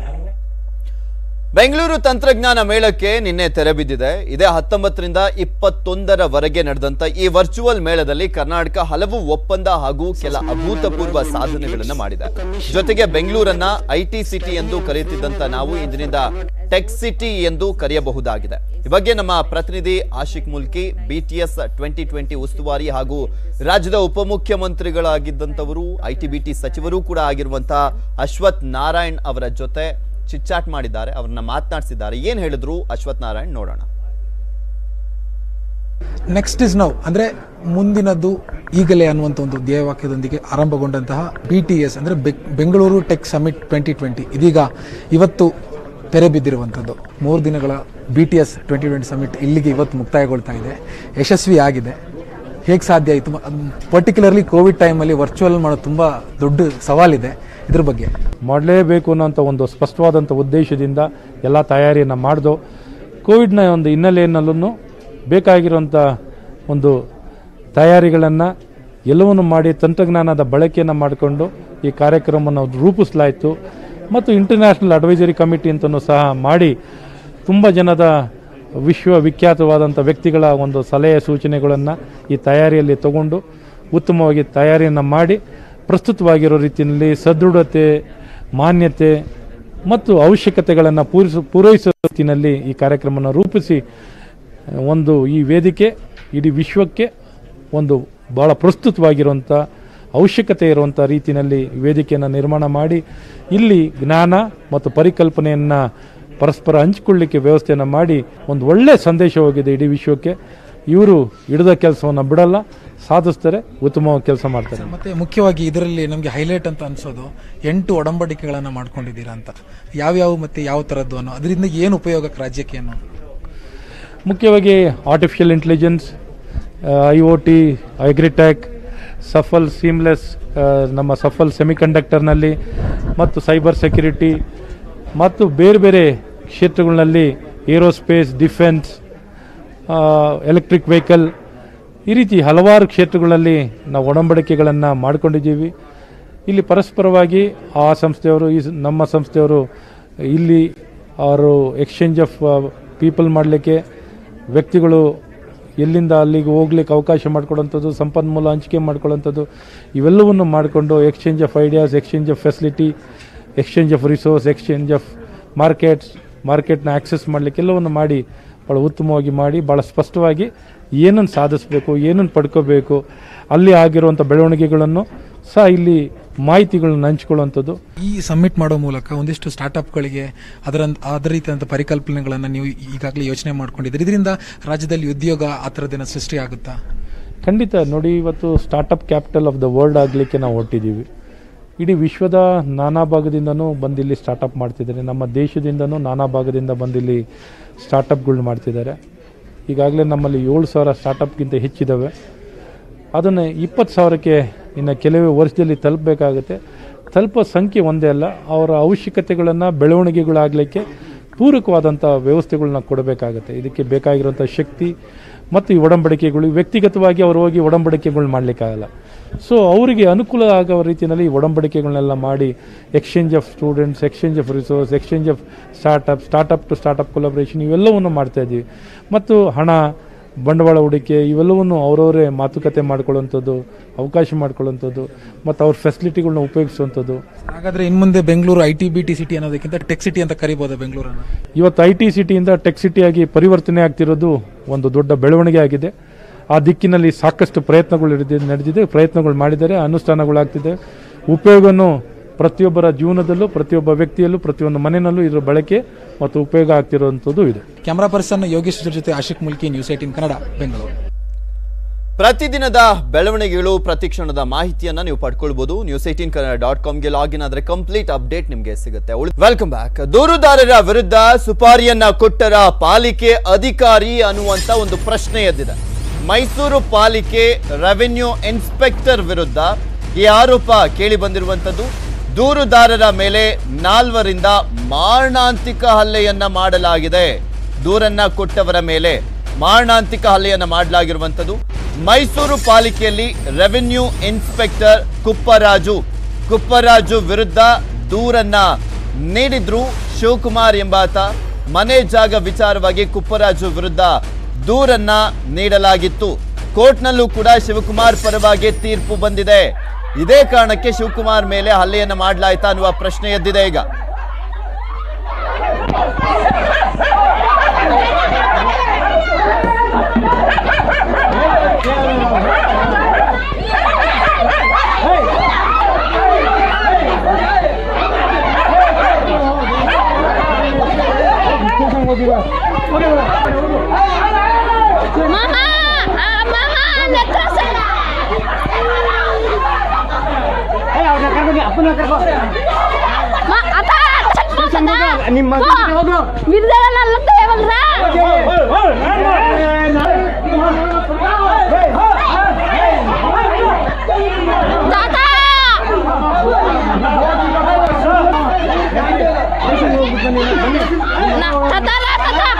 ಬೆಂಗಳೂರು ತಂತ್ರಜ್ಞಾನ ಮೇಳಕ್ಕೆ ನಿನ್ನೆ ತೆರೆ ಬಿದ್ದಿದೆ ಇದೇ ಹತ್ತೊಂಬತ್ತರಿಂದ ಇಪ್ಪತ್ತೊಂದರವರೆಗೆ ನಡೆದಂತ ಈ ವರ್ಚುವಲ್ ಮೇಳದಲ್ಲಿ ಕರ್ನಾಟಕ ಹಲವು ಒಪ್ಪಂದ ಹಾಗೂ ಕೆಲ ಅಭೂತಪೂರ್ವ ಸಾಧನೆಗಳನ್ನ ಮಾಡಿದೆ ಜೊತೆಗೆ ಬೆಂಗಳೂರನ್ನ ಐಟಿ ಸಿಟಿ ಎಂದು ಕರೆಯುತ್ತಿದ್ದಂತ ನಾವು ಇಂದಿನಿಂದ ಟೆಕ್ ಸಿಟಿ ಎಂದು ಕರೆಯಬಹುದಾಗಿದೆ ಈ ಬಗ್ಗೆ ನಮ್ಮ ಪ್ರತಿನಿಧಿ Ashiq Mulki BTS twenty twenty ಉಸ್ತುವಾರಿ ಹಾಗೂ ರಾಜ್ಯದ ಉಪಮುಖ್ಯಮಂತ್ರಿಗಳಾಗಿದ್ದಂಥವರು ಐಟಿ ಬಿಟಿ ಸಚಿವರು ಕೂಡ ಆಗಿರುವಂತಹ ಅಶ್ವಥ್ ನಾರಾಯಣ್ ಅವರ ಜೊತೆ ಚಿಟ್ಚಾಟ್ ಮಾಡಿದ್ದಾರೆ ಅವ್ರನ್ನ ಮಾತನಾಡಿಸಿದ್ದಾರೆ ಏನ್ ಹೇಳಿದ್ರು ಅಶ್ವಥ್ ನಾರಾಯಣ್ ನೋಡೋಣ ನೆಕ್ಸ್ಟ್ ಇಸ್ ನೌ ಅಂದ್ರೆ ಮುಂದಿನದ್ದು ಈಗಲೇ ಅನ್ನುವಂಥ ಒಂದು ಧ್ಯೇಯವಾಕ್ಯದೊಂದಿಗೆ ಆರಂಭಗೊಂಡಂತಹ ಬಿ ಟಿ ಎಸ್ ಅಂದ್ರೆ ಬೆಕ್- Bengaluru tech summit twenty twenty ಇದೀಗ ಇವತ್ತು ತೆರೆ ಬಿದ್ದಿರುವಂಥದ್ದು ಮೂರು ದಿನಗಳ B T S twenty twenty summit ಇಲ್ಲಿಗೆ ಇವತ್ತು ಮುಕ್ತಾಯಗೊಳ್ತಾ ಇದೆ ಯಶಸ್ವಿ ಆಗಿದೆ ಹೇಗೆ ಸಾಧ್ಯ ಆಯಿತು ಪರ್ಟಿಕ್ಯುಲರ್ಲಿ ಕೋವಿಡ್ ಟೈಮಲ್ಲಿ ವರ್ಚುವಲ್ ಮಾಡೋದು ತುಂಬ ದೊಡ್ಡ ಸವಾಲಿದೆ ಇದ್ರ ಬಗ್ಗೆ ಮಾಡಲೇಬೇಕು ಅನ್ನೋಂಥ ಒಂದು ಸ್ಪಷ್ಟವಾದಂಥ ಉದ್ದೇಶದಿಂದ ಎಲ್ಲ ತಯಾರಿಯನ್ನು ಮಾಡಿದು ಕೋವಿಡ್ನ ಒಂದು ಹಿನ್ನೆಲೆಯಲ್ಲೂ ಬೇಕಾಗಿರುವಂಥ ಒಂದು ತಯಾರಿಗಳನ್ನು ಎಲ್ಲವನ್ನು ಮಾಡಿ ತಂತ್ರಜ್ಞಾನದ ಬಳಕೆಯನ್ನು ಮಾಡಿಕೊಂಡು ಈ ಕಾರ್ಯಕ್ರಮವನ್ನು ರೂಪಿಸಲಾಯಿತು ಮತ್ತು ಇಂಟರ್ನ್ಯಾಷನಲ್ ಅಡ್ವೈಸರಿ ಕಮಿಟಿ ಅಂತಲೂ ಸಹ ಮಾಡಿ ತುಂಬ ಜನದ ವಿಶ್ವವಿಖ್ಯಾತವಾದಂಥ ವ್ಯಕ್ತಿಗಳ ಒಂದು ಸಲಹೆ ಸೂಚನೆಗಳನ್ನು ಈ ತಯಾರಿಯಲ್ಲಿ ತಗೊಂಡು ಉತ್ತಮವಾಗಿ ತಯಾರಿಯನ್ನು ಮಾಡಿ ಪ್ರಸ್ತುತವಾಗಿರೋ ರೀತಿಯಲ್ಲಿ ಸದೃಢತೆ ಮಾನ್ಯತೆ ಮತ್ತು ಅವಶ್ಯಕತೆಗಳನ್ನು ಪೂರೈಸ ಪೂರೈಸುವ ರೀತಿಯಲ್ಲಿ ಈ ಕಾರ್ಯಕ್ರಮವನ್ನು ರೂಪಿಸಿ ಒಂದು ಈ ವೇದಿಕೆ ಇಡೀ ವಿಶ್ವಕ್ಕೆ ಒಂದು ಭಾಳ ಪ್ರಸ್ತುತವಾಗಿರುವಂಥ ಅವಶ್ಯಕತೆ ಇರುವಂಥ ರೀತಿಯಲ್ಲಿ ವೇದಿಕೆಯನ್ನು ನಿರ್ಮಾಣ ಮಾಡಿ ಇಲ್ಲಿ ಜ್ಞಾನ ಮತ್ತು ಪರಿಕಲ್ಪನೆಯನ್ನು ಪರಸ್ಪರ ಹಂಚಿಕೊಳ್ಳಿಕ್ಕೆ ವ್ಯವಸ್ಥೆಯನ್ನು ಮಾಡಿ ಒಂದು ಒಳ್ಳೆಯ ಸಂದೇಶ ಹೋಗಿದೆ ಇಡೀ ವಿಶ್ವಕ್ಕೆ ಇವರು ಹಿಡಿದ ಕೆಲಸವನ್ನು ಬಿಡಲ್ಲ ಸಾಧಿಸ್ತಾರೆ ಉತ್ತಮವಾಗಿ ಕೆಲಸ ಮಾಡ್ತಾರೆ ಮತ್ತೆ ಮುಖ್ಯವಾಗಿ ಇದರಲ್ಲಿ ನಮಗೆ ಹೈಲೈಟ್ ಅಂತ ಅನ್ಸೋದು ಎಂಟು ಒಡಂಬಡಿಕೆಗಳನ್ನು ಮಾಡ್ಕೊಂಡಿದ್ದೀರಾ ಅಂತ ಯಾವ್ಯಾವ ಮತ್ತೆ ಯಾವ ಥರದ್ದು ಅನ್ನೋ ಅದರಿಂದ ಏನು ಉಪಯೋಗಕ್ಕೆ ರಾಜ್ಯಕ್ಕೆ ಅನ್ನೋ ಮುಖ್ಯವಾಗಿ artificial intelligence I O T agritech ಸಫಲ್ ಸೀಮ್ಲೆಸ್ ನಮ್ಮ ಸಫಲ್ ಸೆಮಿಕಂಡಕ್ಟರ್ನಲ್ಲಿ ಮತ್ತು ಸೈಬರ್ ಸೆಕ್ಯುರಿಟಿ ಮತ್ತು ಬೇರೆ ಬೇರೆ ಕ್ಷೇತ್ರಗಳಲ್ಲಿ ಏರೋಸ್ಪೇಸ್ ಡಿಫೆನ್ಸ್ ಎಲೆಕ್ಟ್ರಿಕ್ ವೆಹಿಕಲ್ ಈ ರೀತಿ ಹಲವಾರು ಕ್ಷೇತ್ರಗಳಲ್ಲಿ ನಾವು ಒಡಂಬಡಿಕೆಗಳನ್ನು ಮಾಡಿಕೊಂಡಿದ್ದೀವಿ ಇಲ್ಲಿ ಪರಸ್ಪರವಾಗಿ ಆ ಸಂಸ್ಥೆಯವರು ಈ ಸ- ನಮ್ಮ ಸಂಸ್ಥೆಯವರು ಇಲ್ಲಿ ಅವರು ಎಕ್ಸ್ಚೇಂಜ್ ಆಫ್ ಪೀಪಲ್ ಮಾಡಲಿಕ್ಕೆ ವ್ಯಕ್ತಿಗಳು ಎಲ್ಲಿಂದ ಅಲ್ಲಿಗೆ ಹೋಗ್ಲಿಕ್ಕೆ ಅವಕಾಶ ಮಾಡಿಕೊಡೋಂಥದ್ದು ಸಂಪನ್ಮೂಲ ಹಂಚಿಕೆ ಮಾಡ್ಕೊಳ್ಳೋಂಥದ್ದು ಇವೆಲ್ಲವನ್ನು ಮಾಡಿಕೊಂಡು exchange of ideas exchange of facility exchange of resource exchange of markets ಮಾರ್ಕೆಟ್ನ ಆಕ್ಸೆಸ್ ಮಾಡಲಿಕ್ಕೆ ಎಲ್ಲವನ್ನು ಮಾಡಿ ಭಾಳ ಉತ್ತಮವಾಗಿ ಮಾಡಿ ಭಾಳ ಸ್ಪಷ್ಟವಾಗಿ ಏನನ್ನು ಸಾಧಿಸಬೇಕು ಏನನ್ನು ಪಡ್ಕೋಬೇಕು ಅಲ್ಲಿ ಆಗಿರುವಂಥ ಬೆಳವಣಿಗೆಗಳನ್ನು ಸಹ ಇಲ್ಲಿ ಮಾಹಿತಿಗಳನ್ನು ಹಂಚ್ಕೊಳ್ಳುವಂಥದ್ದು ಈ ಸಬ್ಮಿಟ್ ಮಾಡೋ ಮೂಲಕ ಒಂದಿಷ್ಟು ಸ್ಟಾರ್ಟ್ಅಪ್ಗಳಿಗೆ ಅದರ ಅದರ ರೀತಿಯಾದಂಥ ಪರಿಕಲ್ಪನೆಗಳನ್ನು ನೀವು ಈಗಾಗಲೇ ಯೋಚನೆ ಮಾಡ್ಕೊಂಡಿದ್ದೀರಿ ಇದರಿಂದ ರಾಜ್ಯದಲ್ಲಿ ಉದ್ಯೋಗ ಆ ಥರದ್ದೇನೋ ಸೃಷ್ಟಿ ಆಗುತ್ತಾ ಖಂಡಿತ ನೋಡಿ ಇವತ್ತು startup capital of the world ಆಗಲಿಕ್ಕೆ ನಾವು ಹೊಟ್ಟಿದ್ದೀವಿ ಇಡೀ ವಿಶ್ವದ ನಾನಾ ಭಾಗದಿಂದನೂ ಬಂದಿಲ್ಲಿ ಸ್ಟಾರ್ಟಪ್ ಮಾಡ್ತಿದ್ದಾರೆ ನಮ್ಮ ದೇಶದಿಂದನೂ ನಾನಾ ಭಾಗದಿಂದ ಬಂದಿಲ್ಲಿ ಸ್ಟಾರ್ಟಪ್ಗಳ್ನ ಮಾಡ್ತಿದ್ದಾರೆ ಈಗಾಗಲೇ ನಮ್ಮಲ್ಲಿ ಏಳು ಸಾವಿರ ಸ್ಟಾರ್ಟಪ್ಗಿಂತ ಹೆಚ್ಚಿದ್ದಾವೆ ಅದನ್ನು ಇಪ್ಪತ್ತು ಸಾವಿರಕ್ಕೆ ಇನ್ನು ಕೆಲವೇ ವರ್ಷದಲ್ಲಿ ತಲುಪಬೇಕಾಗುತ್ತೆ ತಲುಪೋ ಸಂಖ್ಯೆ ಒಂದೇ ಅಲ್ಲ ಅವರ ಅವಶ್ಯಕತೆಗಳನ್ನು ಬೆಳವಣಿಗೆಗಳಾಗಲಿಕ್ಕೆ ಪೂರಕವಾದಂಥ ವ್ಯವಸ್ಥೆಗಳನ್ನ ಕೊಡಬೇಕಾಗತ್ತೆ ಇದಕ್ಕೆ ಬೇಕಾಗಿರೋಂಥ ಶಕ್ತಿ ಮತ್ತು ಈ ಒಡಂಬಡಿಕೆಗಳು ವ್ಯಕ್ತಿಗತವಾಗಿ ಅವರು ಹೋಗಿ ಒಡಂಬಡಿಕೆಗಳು ಮಾಡಲಿಕ್ಕಾಗಲ್ಲ ಸೊ ಅವರಿಗೆ ಅನುಕೂಲ ಆಗೋ ರೀತಿಯಲ್ಲಿ ಈ ಒಡಂಬಡಿಕೆಗಳನ್ನೆಲ್ಲ ಮಾಡಿ exchange of students exchange of resource exchange of startup startup to startup collaboration ಇವೆಲ್ಲವನ್ನು ಮಾಡ್ತಾ ಇದ್ದೀವಿ ಮತ್ತು ಹಣ ಬಂಡವಾಳ ಹೂಡಿಕೆ ಇವೆಲ್ಲವನ್ನು ಅವರವರೇ ಮಾತುಕತೆ ಮಾಡ್ಕೊಳ್ಳೋಂಥದ್ದು ಅವಕಾಶ ಮಾಡ್ಕೊಳ್ಳೋಂಥದ್ದು ಮತ್ತು ಅವ್ರ ಫೆಸಿಲಿಟಿಗಳನ್ನ ಉಪಯೋಗಿಸುವಂಥದ್ದು ಹಾಗಾದ್ರೆ ಇನ್ ಮುಂದೆ Bengaluru I T B T city ಅನ್ನೋದಕ್ಕಿಂತ ಟೆಕ್ ಸಿಟಿ ಅಂತ ಕರಿಬೋದಾ ಬೆಂಗಳೂರನ್ನ ಇವತ್ತು ಐ ಟಿ ಸಿಟಿಯಿಂದ ಟೆಕ್ ಸಿಟಿಯಾಗಿ ಪರಿವರ್ತನೆ ಆಗ್ತಿರೋದು ಒಂದು ದೊಡ್ಡ ಬೆಳವಣಿಗೆ ಆಗಿದೆ ಆ ದಿಕ್ಕಿನಲ್ಲಿ ಸಾಕಷ್ಟು ಪ್ರಯತ್ನಗಳು ನಡೆದಿ- ನಡೆದಿದೆ ಪ್ರಯತ್ನಗಳು ಮಾಡಿದ್ದಾರೆ ಅನುಷ್ಠಾನಗಳಾಗ್ತಿದೆ ಉಪಯೋಗನೂ ಪ್ರತಿಯೊಬ್ಬರ ಜೀವನದಲ್ಲೂ ಪ್ರತಿಯೊಬ್ಬ ವ್ಯಕ್ತಿಯಲ್ಲೂ ಪ್ರತಿಯೊಂದು ಮನೆಯಲ್ಲೂ ಇದರ ಬಳಕೆ ಮತ್ತು ಉಪಯೋಗ ಆಗ್ತಿರುವಂಥದ್ದು ಇದೆ ಕ್ಯಾಮರಾ ಪರ್ಸನ್ ಯೋಗೇಶ್ ಜೊತೆ ಆಶಿಕ್ ಮುಲ್ಕಿ ನ್ಯೂಸ್ ಏಟಿನ್ ಕನ್ನಡ ಬೆಂಗಳೂರು ಪ್ರತಿದಿನದ ಬೆಳವಣಿಗೆಗಳು ಪ್ರತಿಕ್ಷಣದ ಮಾಹಿತಿಯನ್ನ ನೀವು ಪಡ್ಕೊಳ್ಬಹುದು ನ್ಯೂಸ್ ಏಟೀನ್ ಕನ್ನಡ ಡಾಟ್ ಕಾಮ್ಗೆ ಲಾಗಿನ್ ಆದ್ರೆ ಕಂಪ್ಲೀಟ್ ಅಪ್ಡೇಟ್ ನಿಮ್ಗೆ ಸಿಗುತ್ತೆ ವೆಲ್ಕಮ್ ಬ್ಯಾಕ್ ದೂರುದಾರರ ವಿರುದ್ಧ ಸುಪಾರಿಯನ್ನ ಕೊಟ್ಟರ ಪಾಲಿಕೆ ಅಧಿಕಾರಿ ಅನ್ನುವಂತ ಒಂದು ಪ್ರಶ್ನೆ ಎದ್ದಿದೆ ಮೈಸೂರು ಪಾಲಿಕೆ ರೆವೆನ್ಯೂ ಇನ್ಸ್ಪೆಕ್ಟರ್ ವಿರುದ್ಧ ಈ ಆರೋಪ ಕೇಳಿ ಬಂದಿರುವಂತದ್ದು ದೂರುದಾರರ ಮೇಲೆ ನಾಲ್ವರಿಂದ ಮಾರಣಾಂತಿಕ ಹಲ್ಲೆಯನ್ನ ಮಾಡಲಾಗಿದೆ ದೂರನ್ನ ಕೊಟ್ಟವರ ಮೇಲೆ ಮಾರಣಾಂತಿಕ ಹಲ್ಲೆಯನ್ನ ಮಾಡಲಾಗಿರುವಂಥದ್ದು ಮೈಸೂರು ಪಾಲಿಕೆಯಲ್ಲಿ ರೆವೆನ್ಯೂ ಇನ್ಸ್ಪೆಕ್ಟರ್ ಕುಪ್ಪರಾಜು ಕುಪ್ಪರಾಜು ವಿರುದ್ಧ ದೂರನ್ನ ನೀಡಿದ್ರು ಶಿವಕುಮಾರ್ ಎಂಬಾತ ಮನೆ ಜಾಗ ವಿಚಾರವಾಗಿ ಕುಪ್ಪರಾಜು ವಿರುದ್ಧ ದೂರನ್ನ ನೀಡಲಾಗಿತ್ತು ಕೋರ್ಟ್ನಲ್ಲೂ ಕೂಡ ಶಿವಕುಮಾರ್ ಪರವಾಗಿ ತೀರ್ಪು ಬಂದಿದೆ ಇದೇ ಕಾರಣಕ್ಕೆ ಶಿವಕುಮಾರ್ ಮೇಲೆ ಹಲ್ಲೆಯನ್ನ ಮಾಡಲಾಯ್ತಾ ಅನ್ನುವ ಪ್ರಶ್ನೆ ಎದ್ದಿದೆ ಈಗ Mama, ah, mama, natrasada. Ma, ಅಪ್ಪ, ಚಟ್ಪಟ. ಓ, ಬಿರ್ದೆಲ್ಲ ಅಲ್ಲಂತ ಹೇಳಲ್ರಾ? ತಾತ. ನ- ತಾತ, ತಾತ.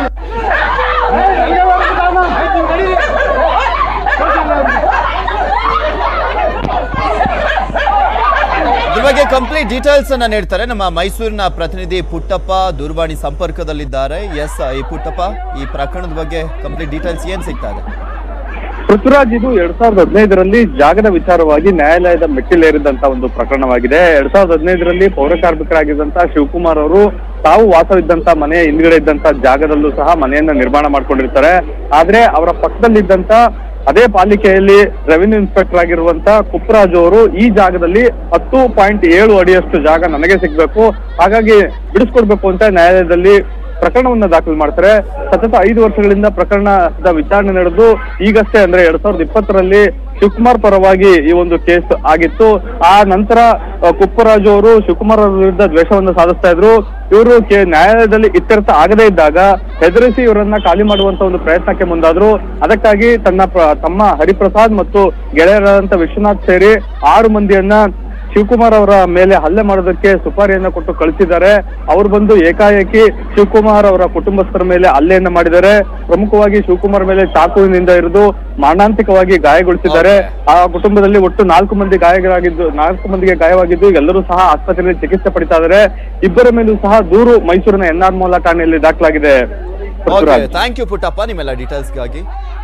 ಇದ್ರ ಬಗ್ಗೆ ಕಂಪ್ಲೀಟ್ ಡೀಟೇಲ್ಸ್ ಅನ್ನ ನೀಡ್ತಾರೆ ನಮ್ಮ ಮೈಸೂರಿನ ಪ್ರತಿನಿಧಿ ಪುಟ್ಟಪ್ಪ ದೂರವಾಣಿ ಸಂಪರ್ಕದಲ್ಲಿದ್ದಾರೆ ಎಸ್ ಈ ಪುಟ್ಟಪ್ಪ ಈ ಪ್ರಕರಣದ ಬಗ್ಗೆ ಕಂಪ್ಲೀಟ್ ಡೀಟೇಲ್ಸ್ ಏನ್ ಸಿಗ್ತಾ ಇದೆ ಪೃಥ್ವಿರಾಜ್ ಇದು ಎರಡ್ ಸಾವಿರದ ಹದಿನೈದರಲ್ಲಿ ಜಾಗದ ವಿಚಾರವಾಗಿ ನ್ಯಾಯಾಲಯದ ಮೆಟ್ಟಿಲೇರಿದಂತ ಒಂದು ಪ್ರಕರಣವಾಗಿದೆ ಎರಡ್ ಸಾವಿರದ ಹದಿನೈದರಲ್ಲಿ ಪೌರ ಕಾರ್ಮಿಕರಾಗಿದ್ದಂತ ಶಿವಕುಮಾರ್ ಅವರು ತಾವು ವಾಸವಿದ್ದಂತ ಮನೆಯ ಹಿಂದ್ಗಡೆ ಇದ್ದಂತ ಜಾಗದಲ್ಲೂ ಸಹ ಮನೆಯನ್ನ ನಿರ್ಮಾಣ ಮಾಡ್ಕೊಂಡಿರ್ತಾರೆ ಆದ್ರೆ ಅವರ ಪಕ್ಕದಲ್ಲಿದ್ದಂತ ಅದೇ ಪಾಲಿಕೆಯಲ್ಲಿ ರೆವಿನ್ಯೂ ಇನ್ಸ್ಪೆಕ್ಟರ್ ಆಗಿರುವಂತ ಕುಪ್ಪರಾಜು ಅವರು ಈ ಜಾಗದಲ್ಲಿ ಹತ್ತು ಪಾಯಿಂಟ್ ಏಳು ಅಡಿಯಷ್ಟು ಜಾಗ ನನಗೆ ಸಿಗ್ಬೇಕು ಹಾಗಾಗಿ ಬಿಡಿಸ್ಕೊಡ್ಬೇಕು ಅಂತ ನ್ಯಾಯಾಲಯದಲ್ಲಿ ಪ್ರಕರಣವನ್ನ ದಾಖಲು ಮಾಡ್ತಾರೆ ಸತತ ಐದು ವರ್ಷಗಳಿಂದ ಪ್ರಕರಣದ ವಿಚಾರಣೆ ನಡೆದು ಈಗಷ್ಟೇ ಅಂದ್ರೆ ಎರಡ್ ಸಾವಿರದ ಇಪ್ಪತ್ತರಲ್ಲಿ ಶಿವಕುಮಾರ್ ಪರವಾಗಿ ಈ ಒಂದು ಕೇಸ್ ಆಗಿತ್ತು ಆ ನಂತರ ಆ, ಕುಪ್ಪರಾಜು ಅವರು ಶಿವಕುಮಾರ್ ಅವರ ವಿರುದ್ಧ ದ್ವೇಷವನ್ನು ಸಾಧಿಸ್ತಾ ಇದ್ರು ಇವರು ಕೆ- ನ್ಯಾಯಾಲಯದಲ್ಲಿ ಇತ್ಯರ್ಥ ಆಗದೇ ಇದ್ದಾಗ ಹೆದರಿಸಿ ಇವರನ್ನ ಖಾಲಿ ಮಾಡುವಂತ ಒಂದು ಪ್ರಯತ್ನಕ್ಕೆ ಮುಂದಾದ್ರು ಅದಕ್ಕಾಗಿ ತನ್ನ ಪ್ರ- ತಮ್ಮ ಹರಿಪ್ರಸಾದ್ ಮತ್ತು ಗೆಳೆಯರಾದಂತ ವಿಶ್ವನಾಥ್ ಸೇರಿ ಆರು ಮಂದಿಯನ್ನ ಶಿವಕುಮಾರ್ ಅವರ ಮೇಲೆ ಹಲ್ಲೆ ಮಾಡೋದಕ್ಕೆ ಸುಪಾರಿಯನ್ನ ಕೊಟ್ಟು ಕಳಿಸಿದ್ದಾರೆ ಅವ್ರು ಬಂದು ಏಕಾಏಕಿ ಶಿವಕುಮಾರ್ ಅವರ ಕುಟುಂಬಸ್ಥರ ಮೇಲೆ ಹಲ್ಲೆಯನ್ನ ಮಾಡಿದ್ದಾರೆ ಪ್ರಮುಖವಾಗಿ ಶಿವಕುಮಾರ್ ಮೇಲೆ ಚಾಕುವಿನಿಂದ ಇರಿದು ಮಾರಣಾಂತಿಕವಾಗಿ ಗಾಯಗೊಳಿಸಿದ್ದಾರೆ ಆ ಕುಟುಂಬದಲ್ಲಿ ಒಟ್ಟು ನಾಲ್ಕು ಮಂದಿ ಗಾಯಗಳಾಗಿದ್ದು ನಾಲ್ಕು ಮಂದಿಗೆ ಗಾಯವಾಗಿದ್ದು ಎಲ್ಲರೂ ಸಹ ಆಸ್ಪತ್ರೆಯಲ್ಲಿ ಚಿಕಿತ್ಸೆ ಪಡಿತಾ ಇದ್ದಾರೆ ಇಬ್ಬರ ಮೇಲೂ ಸಹ ದೂರು ಮೈಸೂರಿನ ಎನ್ ಆರ್ ಮೂಲ ಠಾಣೆಯಲ್ಲಿ ದಾಖಲಾಗಿದೆ okay Prithviraj. Thank you Puttappa ನಿಮ್ಮೆಲ್ಲ ಡೀಟೇಲ್ಸ್ಗಾಗಿ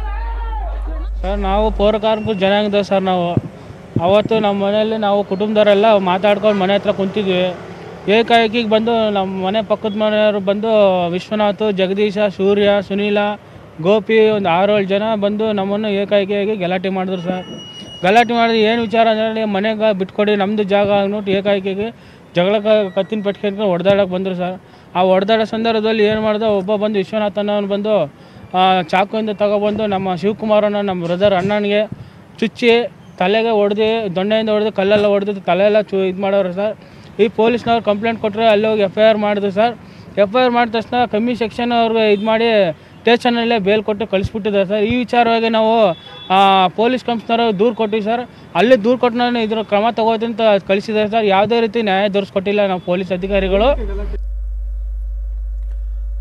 ಸರ್ ನಾವು ಪೌರಕಾರ್ಮಿಕ ಜನಾಂಗದ ಸರ್ ನಾವು ಅವತ್ತು ನಮ್ಮ ಮನೆಯಲ್ಲಿ ನಾವು ಕುಟುಂಬದವರೆಲ್ಲ ಮಾತಾಡ್ಕೊಂಡು ಮನೆ ಹತ್ರ ಕುಂತಿದ್ವಿ ಏಕಾಏಕಿಗೆ ಬಂದು ನಮ್ಮ ಮನೆ ಪಕ್ಕದ ಮನೆಯವರು ಬಂದು ವಿಶ್ವನಾಥ್ ಜಗದೀಶ ಸೂರ್ಯ ಸುನೀಲ ಗೋಪಿ ಒಂದು ಆರೇಳು ಜನ ಬಂದು ನಮ್ಮನ್ನು ಏಕಾಏಕಿಯಾಗಿ ಗಲಾಟೆ ಮಾಡಿದ್ರು ಸರ್ ಗಲಾಟೆ ಮಾಡಿದ್ರೆ ಏನು ವಿಚಾರ ಅಂದರೆ ಮನೆಗೆ ಬಿಟ್ಕೊಡಿ ನಮ್ಮದು ಜಾಗ ಅಂದ್ಬಿಟ್ಟು ಏಕಾಏಕಿಗೆ ಜಗಳಕ್ಕೆ ಕತ್ತಿನ ಪಟ್ಕೊಂಡು ಹೊಡೆದಾಡಕ್ಕೆ ಬಂದರು ಸರ್ ಆ ಹೊಡೆದಾಡೋ ಸಂದರ್ಭದಲ್ಲಿ ಏನು ಮಾಡ್ದೆ ಒಬ್ಬ ಬಂದು ವಿಶ್ವನಾಥ್ ಅನ್ನೋನು ಬಂದು ಆ, ಚಾಕುವಿಂದ ತಗೊಬಂದು ನಮ್ಮ ಶಿವಕುಮಾರನ ನಮ್ಮ ಬ್ರದರ್ ಅಣ್ಣನಿಗೆ ಚುಚ್ಚಿ ತಲೆಗೆ ಹೊಡೆದು ದೊಣ್ಣೆಯಿಂದ ಹೊಡೆದು ಕಲ್ಲೆಲ್ಲ ಹೊಡೆದು ತಲೆಯೆಲ್ಲ ಚು ಇದು ಮಾಡೋರು ಸರ್ ಈ ಪೊಲೀಸ್ನವ್ರು ಕಂಪ್ಲೇಂಟ್ ಕೊಟ್ಟರೆ ಅಲ್ಲಿ ಹೋಗಿ ಎಫ್ ಐ ಆರ್ ಮಾಡಿದ್ರು ಸರ್ ಎಫ್ ಐ ಆರ್ ಮಾಡಿದ ತಕ್ಷಣ ಕಮ್ಮಿ ಸೆಕ್ಷನ್ ಅವ್ರಿಗೆ ಇದು ಮಾಡಿ ಸ್ಟೇಷನಲ್ಲೇ ಬೇಲ್ ಕೊಟ್ಟು ಕಳಿಸ್ಬಿಟ್ಟಿದ್ದಾರೆ ಸರ್ ಈ ವಿಚಾರವಾಗಿ ನಾವು ಆ, ಪೊಲೀಸ್ ಕಮಿಷನರ್ ದೂರು ಕೊಟ್ಟಿವಿ ಸರ್ ಅಲ್ಲಿ ದೂರು ಕೊಟ್ಟು ನಾನು ಇದ್ರ ಕ್ರಮ ತಗೋತೀನಿ ಅಂತ ಕಳಿಸಿದ್ದಾರೆ ಸರ್ ಯಾವುದೇ ರೀತಿ ನ್ಯಾಯ ದೊರಸ್ಕೊಟ್ಟಿಲ್ಲ ನಾವು ಪೊಲೀಸ್ ಅಧಿಕಾರಿಗಳು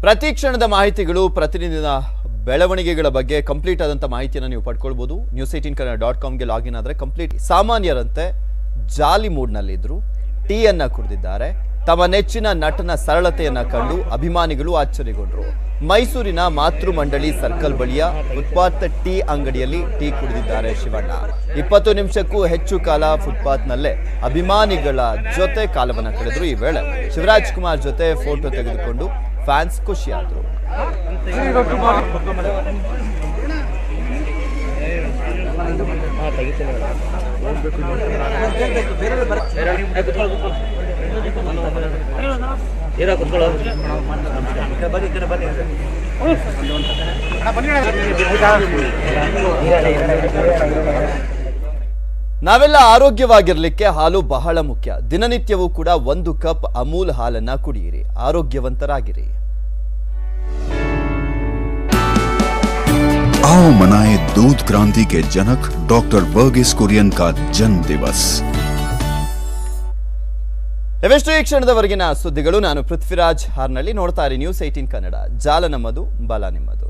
ಪ್ರತಿ ಕ್ಷಣದ ಮಾಹಿತಿಗಳು ಪ್ರತಿನಿಧಿನ ಬೆಳವಣಿಗೆಗಳ ಬಗ್ಗೆ ಕಂಪ್ಲೀಟ್ ಆದಂಥ ಮಾಹಿತಿಯನ್ನು ನೀವು ಪಡ್ಕೊಳ್ಬೋದು ನ್ಯೂಸ್ ಏಟೀನ್ ಕನ್ನಡ ಡಾಟ್ ಕಾಮ್ಗೆ ಲಾಗಿನ್ ಆದರೆ ಕಂಪ್ಲೀಟ್ ಸಾಮಾನ್ಯರಂತೆ ಜಾಲಿ ಮೂಡ್ನಲ್ಲಿದ್ದರು ಟೀಯನ್ನ ಕುಡಿದಿದ್ದಾರೆ ತಮ್ಮ ನೆಚ್ಚಿನ ನಟನ ಸರಳತೆಯನ್ನ ಕಂಡು ಅಭಿಮಾನಿಗಳು ಆಶ್ಚರ್ಯಗೊಂಡರು ಮೈಸೂರಿನ ಮಾತೃ ಮಂಡಳಿ ಸರ್ಕಲ್ ಬಳಿಯ ಫುಟ್ಪಾತ್ ಟೀ ಅಂಗಡಿಯಲ್ಲಿ ಟೀ ಕುಡಿದಿದ್ದಾರೆ ಶಿವಣ್ಣ ಇಪ್ಪತ್ತು ನಿಮಿಷಕ್ಕೂ ಹೆಚ್ಚು ಕಾಲ ಫುಟ್ಪಾತ್ನಲ್ಲೇ ಅಭಿಮಾನಿಗಳ ಜೊತೆ ಕಾಲವನ್ನು ಕಳೆದ್ರು ಈ ವೇಳೆ ಶಿವರಾಜ್ ಕುಮಾರ್ ಜೊತೆ ಫೋಟೋ ತೆಗೆದುಕೊಂಡು ಫ್ಯಾನ್ಸ್ ಖುಷಿಯಾದರು ನಾವೆಲ್ಲ ಆರೋಗ್ಯವಾಗಿರ್ಲಿಕ್ಕೆ ಹಾಲು ಬಹಳ ಮುಖ್ಯ ದಿನನಿತ್ಯವೂ ಕೂಡ ಒಂದು ಕಪ್ ಅಮೂಲ್ ಹಾಲನ್ನ ಕುಡಿಯಿರಿ ಆರೋಗ್ಯವಂತರಾಗಿರಿ आओ मनाए दूध क्रांति के जनक डॉक्टर वर्गीस कुरियन का जन्म दिवस ಇವೆಷ್ಟು ಈ ಕ್ಷಣದವರೆಗಿನ ಸುದ್ದಿಗಳು ನಾನು ಪೃಥ್ವಿರಾಜ್ ಹಾರ್ನಳ್ಳಿ ನೋಡ್ತಾ ಇರಿ ನ್ಯೂಸ್ ಏಟೀನ್ ಕನ್ನಡ ಜಾಲ ನಮ್ಮದು ಬಲ ನಿಮ್ಮದು